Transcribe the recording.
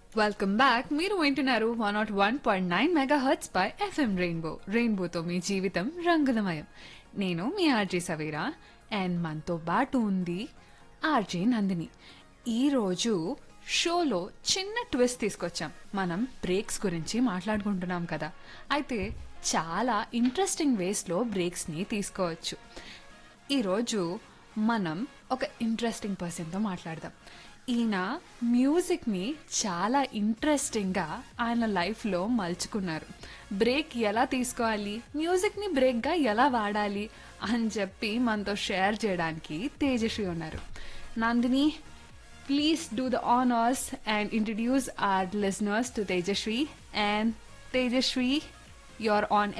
welcome back మీరు వింటున్నారు one not one point nine megahertz పై ఎఫ్ఎం రెయిన్బో రెయిన్బోతో మీ జీవితం రంగులమయం నేను మీ ఆర్జే సవేరా అండ్ మనతో పాటు ఉంది ఆర్జే నందిని ఈరోజు షోలో చిన్న ట్విస్ట్ తీసుకొచ్చాం మనం బ్రేక్స్ గురించి మాట్లాడుకుంటున్నాం కదా అయితే చాలా ఇంట్రెస్టింగ్ వేస్లో బ్రేక్స్ని తీసుకోవచ్చు ఈరోజు మనం ఒక ఇంట్రెస్టింగ్ పర్సన్తో మాట్లాడదాం ఈయన మ్యూజిక్ని చాలా ఇంట్రెస్టింగ్గా ఆయన లైఫ్లో మలుచుకున్నారు బ్రేక్ ఎలా తీసుకోవాలి మ్యూజిక్ని బ్రేక్గా ఎలా వాడాలి అని చెప్పి మనతో షేర్ చేయడానికి తేజస్వి ఉన్నారు Nandini please do the honours and introduce our listeners to Tejaswi and Tejaswi you're on